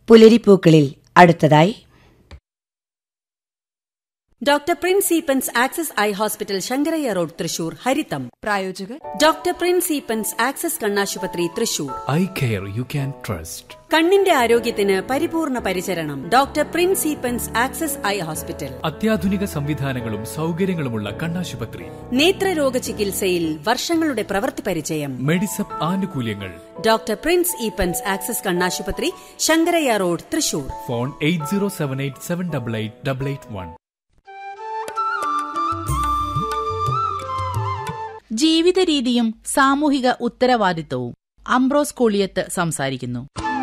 പുലരിപ്പൂക്കളിൽ അടുത്തതായി doctor Prince Eapen's access eye hospital Shankarayya road Thrissur Haritham പ്രായോജകർ doctor Prince Eapen's access കണ്ണാശുപത്രി Thrissur eye care you can trust കണ്ണിന്റെ ആരോഗ്യത്തിന് പരിപൂർണ പരിചരണം doctor Prince Eapen's access eye hospital അത്യാധുനിക സംവിധാനങ്ങളും സൗകര്യങ്ങളുമുള്ള കണ്ണാശുപത്രി നേത്രരോഗ ചികിത്സയിൽ വർഷങ്ങളുടെ പ്രവൃത്തി പരിചയം മെഡിസപ്പ് ആനുകൂല്യങ്ങൾ ഡോക്ടർ പ്രിൻസ് ഈപ്പൻസ് ആക്സസ് കണ്ണാശുപത്രി Shankarayya road Thrissur phone eight zero seven eight seven double eight double eight one ജീവിത രീതിയും സാമൂഹിക ഉത്തരവാദിത്വവും അംബ്രോസ് കോളിയത്ത് സംസാരിക്കുന്നു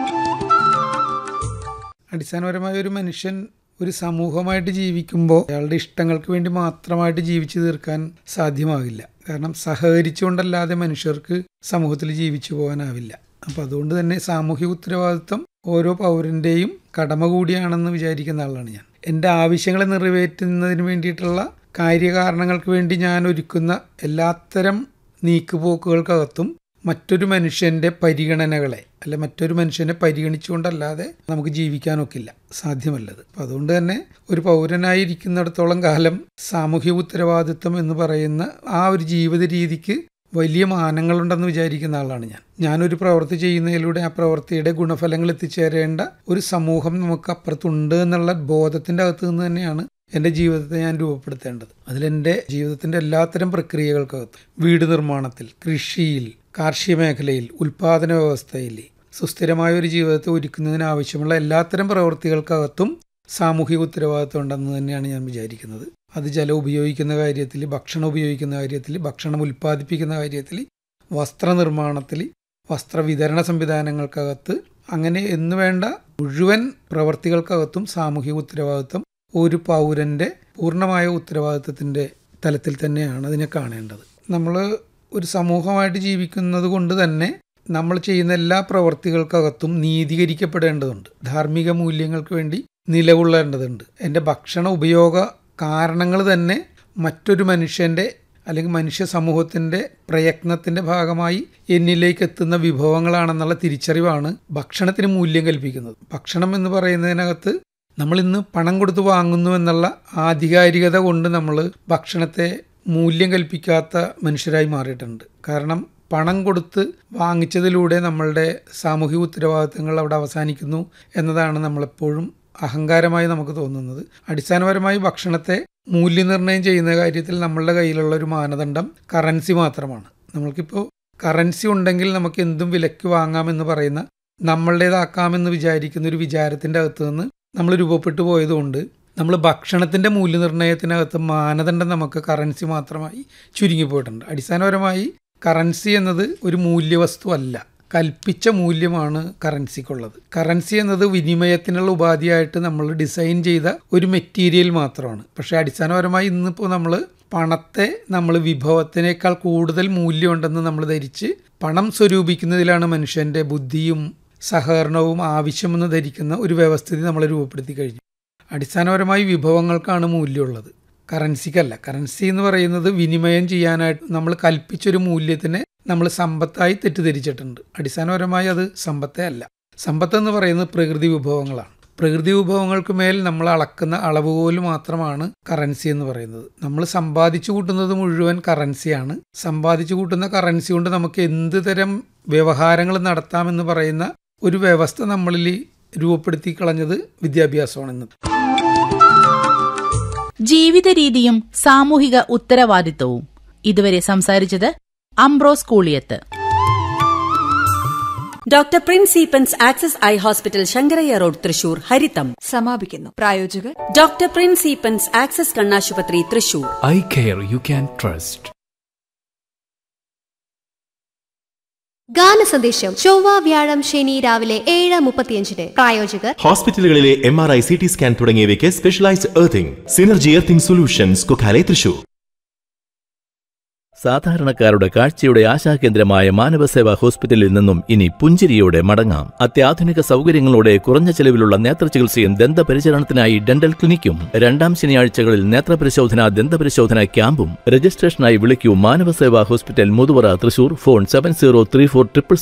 അടിസ്ഥാനപരമായ ഒരു മനുഷ്യൻ ഒരു സമൂഹമായിട്ട് ജീവിക്കുമ്പോൾ അയാളുടെ ഇഷ്ടങ്ങൾക്ക് വേണ്ടി മാത്രമായിട്ട് ജീവിച്ചു തീർക്കാൻ സാധ്യമാകില്ല കാരണം സഹകരിച്ചുകൊണ്ടല്ലാതെ മനുഷ്യർക്ക് സമൂഹത്തിൽ ജീവിച്ചു പോകാനാവില്ല അപ്പം അതുകൊണ്ട് തന്നെ സാമൂഹിക ഉത്തരവാദിത്വം ഓരോ പൗരൻ്റെയും കടമ കൂടിയാണെന്ന് വിചാരിക്കുന്ന ആളാണ് ഞാൻ എൻ്റെ ആവശ്യങ്ങളെ നിറവേറ്റുന്നതിന് വേണ്ടിയിട്ടുള്ള കാര്യകാരണങ്ങൾക്ക് വേണ്ടി ഞാൻ ഒരുക്കുന്ന എല്ലാത്തരം നീക്കുപോക്കുകൾക്കകത്തും മറ്റൊരു മനുഷ്യൻ്റെ പരിഗണനകളെ അല്ലെ മറ്റൊരു മനുഷ്യനെ പരിഗണിച്ചുകൊണ്ടല്ലാതെ നമുക്ക് ജീവിക്കാനൊക്കില്ല സാധ്യമല്ലത് അപ്പം അതുകൊണ്ട് തന്നെ ഒരു പൗരനായിരിക്കുന്നിടത്തോളം കാലം സാമൂഹിക ഉത്തരവാദിത്വം എന്ന് പറയുന്ന ആ ഒരു ജീവിത രീതിക്ക് വലിയ മാനങ്ങളുണ്ടെന്ന് വിചാരിക്കുന്ന ആളാണ് ഞാൻ ഞാനൊരു പ്രവൃത്തി ചെയ്യുന്നതിലൂടെ ആ പ്രവൃത്തിയുടെ ഗുണഫലങ്ങൾ എത്തിച്ചേരേണ്ട ഒരു സമൂഹം നമുക്ക് അപ്പുറത്തുണ്ട് എന്നുള്ള ബോധത്തിൻ്റെ അകത്ത് നിന്ന് തന്നെയാണ് എൻ്റെ ജീവിതത്തെ ഞാൻ രൂപപ്പെടുത്തേണ്ടത് അതിലെൻ്റെ ജീവിതത്തിൻ്റെ എല്ലാത്തരം പ്രക്രിയകൾക്കകത്ത് വീട് നിർമ്മാണത്തിൽ കൃഷിയിൽ കാർഷിക മേഖലയിൽ ഉൽപാദന വ്യവസ്ഥയിൽ സുസ്ഥിരമായ ഒരു ജീവിതത്തെ ഒരുക്കുന്നതിന് ആവശ്യമുള്ള എല്ലാത്തരം പ്രവൃത്തികൾക്കകത്തും സാമൂഹിക ഉത്തരവാദിത്വം ഉണ്ടെന്ന് തന്നെയാണ് ഞാൻ വിചാരിക്കുന്നത് അത് ജലം ഉപയോഗിക്കുന്ന കാര്യത്തിൽ ഭക്ഷണം ഉപയോഗിക്കുന്ന കാര്യത്തിൽ ഭക്ഷണം ഉൽപ്പാദിപ്പിക്കുന്ന കാര്യത്തിൽ വസ്ത്രനിർമ്മാണത്തിൽ വസ്ത്രവിതരണ സംവിധാനങ്ങൾക്കകത്ത് അങ്ങനെ എന്ന് വേണ്ട മുഴുവൻ പ്രവർത്തികൾക്കകത്തും സാമൂഹിക ഉത്തരവാദിത്വം ഒരു പൗരൻ്റെ പൂർണ്ണമായ ഉത്തരവാദിത്വത്തിൻ്റെ തലത്തിൽ തന്നെയാണ് അതിനെ കാണേണ്ടത് നമ്മൾ ഒരു സമൂഹമായിട്ട് ജീവിക്കുന്നത് കൊണ്ട് തന്നെ നമ്മൾ ചെയ്യുന്ന എല്ലാ പ്രവർത്തികൾക്കകത്തും നീതീകരിക്കപ്പെടേണ്ടതുണ്ട് ധാർമ്മിക മൂല്യങ്ങൾക്ക് വേണ്ടി നിലകൊള്ളേണ്ടതുണ്ട് എൻ്റെ ഭക്ഷണ ഉപയോഗ കാരണങ്ങൾ തന്നെ മറ്റൊരു മനുഷ്യൻ്റെ അല്ലെങ്കിൽ മനുഷ്യ സമൂഹത്തിൻ്റെ പ്രയത്നത്തിൻ്റെ ഭാഗമായി എന്നിലേക്ക് എത്തുന്ന വിഭവങ്ങളാണെന്നുള്ള തിരിച്ചറിവാണ് ഭക്ഷണത്തിന് മൂല്യം കൽപ്പിക്കുന്നത് ഭക്ഷണം എന്ന് പറയുന്നതിനകത്ത് നമ്മൾ ഇന്ന് പണം കൊടുത്ത് വാങ്ങുന്നു എന്നുള്ള ആധികാരികത കൊണ്ട് നമ്മൾ ഭക്ഷണത്തെ മൂല്യം കൽപ്പിക്കാത്ത മനുഷ്യരായി മാറിയിട്ടുണ്ട് കാരണം പണം കൊടുത്ത് വാങ്ങിച്ചതിലൂടെ നമ്മളുടെ സാമൂഹിക ഉത്തരവാദിത്തങ്ങൾ അവിടെ അവസാനിക്കുന്നു എന്നതാണ് നമ്മളെപ്പോഴും അഹങ്കാരമായി നമുക്ക് തോന്നുന്നത് അടിസ്ഥാനപരമായി ഭക്ഷണത്തെ മൂല്യനിർണ്ണയം ചെയ്യുന്ന കാര്യത്തിൽ നമ്മളുടെ കയ്യിലുള്ള ഒരു മാനദണ്ഡം കറൻസി മാത്രമാണ് നമ്മൾക്കിപ്പോൾ കറൻസി ഉണ്ടെങ്കിൽ നമുക്ക് എന്തും വിലയ്ക്ക് വാങ്ങാമെന്ന് പറയുന്ന നമ്മളുടേതാക്കാമെന്ന് വിചാരിക്കുന്ന ഒരു വിചാരത്തിൻ്റെ അകത്ത് നിന്ന് നമ്മൾ രൂപപ്പെട്ടു പോയതുകൊണ്ട് നമ്മൾ ഭക്ഷണത്തിൻ്റെ മൂല്യനിർണ്ണയത്തിനകത്ത് മാനദണ്ഡം നമുക്ക് കറൻസി മാത്രമായി ചുരുങ്ങിപ്പോയിട്ടുണ്ട് അടിസ്ഥാനപരമായി കറൻസി എന്നത് ഒരു മൂല്യവസ്തു അല്ല കൽപ്പിച്ച മൂല്യമാണ് കറൻസിക്കുള്ളത് കറൻസി എന്നത് വിനിമയത്തിനുള്ള ഉപാധിയായിട്ട് നമ്മൾ ഡിസൈൻ ചെയ്ത ഒരു മെറ്റീരിയൽ മാത്രമാണ് പക്ഷേ അടിസ്ഥാനപരമായി ഇന്നിപ്പോൾ നമ്മൾ പണത്തെ നമ്മൾ വിഭവത്തിനേക്കാൾ കൂടുതൽ മൂല്യമുണ്ടെന്ന് നമ്മൾ ധരിച്ച് പണം സ്വരൂപിക്കുന്നതിലാണ് മനുഷ്യൻ്റെ ബുദ്ധിയും സഹകരണവും ആവശ്യമെന്ന് ധരിക്കുന്ന ഒരു വ്യവസ്ഥിതി നമ്മൾ രൂപപ്പെടുത്തി കഴിഞ്ഞു അടിസ്ഥാനപരമായി വിഭവങ്ങൾക്കാണ് മൂല്യമുള്ളത് കറൻസിക്കല്ല കറൻസി എന്ന് പറയുന്നത് വിനിമയം ചെയ്യാനായിട്ട് നമ്മൾ കൽപ്പിച്ചൊരു മൂല്യത്തിനെ നമ്മൾ സമ്പത്തായി തെറ്റിദ്ധരിച്ചിട്ടുണ്ട് അടിസ്ഥാനപരമായി അത് സമ്പത്തേ അല്ല സമ്പത്ത് എന്ന് പറയുന്നത് പ്രകൃതി വിഭവങ്ങളാണ് പ്രകൃതി വിഭവങ്ങൾക്ക് മേൽ നമ്മൾ അളക്കുന്ന അളവുകോല് മാത്രമാണ് കറൻസി എന്ന് പറയുന്നത് നമ്മൾ സമ്പാദിച്ചു കൂട്ടുന്നത് മുഴുവൻ കറൻസിയാണ് സമ്പാദിച്ചു കൂട്ടുന്ന കറൻസി കൊണ്ട് നമുക്ക് എന്ത് തരം വ്യവഹാരങ്ങൾ നടത്താമെന്ന് പറയുന്ന ഒരു വ്യവസ്ഥ നമ്മളിൽ രൂപപ്പെടുത്തി കളഞ്ഞത് വിദ്യാഭ്യാസമാണെന്ന് ജീവിത രീതിയും സാമൂഹിക ഉത്തരവാദിത്വവും ഇതുവരെ സംസാരിച്ചത് Ambrose Koliyath doctor Prince Eapen's access eye hospital Shankarayya road Thrissur Haritham സമാപിക്കുന്നു പ്രായോജകർ ഡോക്ടർ പ്രിൻസ് ഈപ്പൻസ് ആക്സസ് കണ്ണാശുപത്രി Thrissur eye care you can trust ഗാനസന്ദേശം ചൊവ്വ വ്യാഴം ശനി രാവിലെ ഏഴ് മുപ്പത്തിയഞ്ചിന് പ്രായോജകർ ഹോസ്പിറ്റലുകളിലെ M R I C T scan തുടങ്ങിയവയ്ക്ക് specialised earthing synergy earthing solutions Kokkale Thrissur സാധാരണക്കാരുടെ കാഴ്ചയുടെ ആശാകേന്ദ്രമായ മാനവസേവാ ഹോസ്പിറ്റലിൽ നിന്നും ഇനി പുഞ്ചിരിയോടെ മടങ്ങാം അത്യാധുനിക സൗകര്യങ്ങളോടെ കുറഞ്ഞ ചെലവിലുള്ള നേത്രചികിത്സയും ദന്തപരിചരണത്തിനായി ഡെന്റൽ ക്ലിനിക്കും രണ്ടാം ശനിയാഴ്ചകളിൽ നേത്രപരിശോധന ദന്തപരിശോധന ക്യാമ്പും രജിസ്ട്രേഷനായി വിളിക്കൂ Manavaseva hospital Muthuvara Thrissur phone seven zero three four triple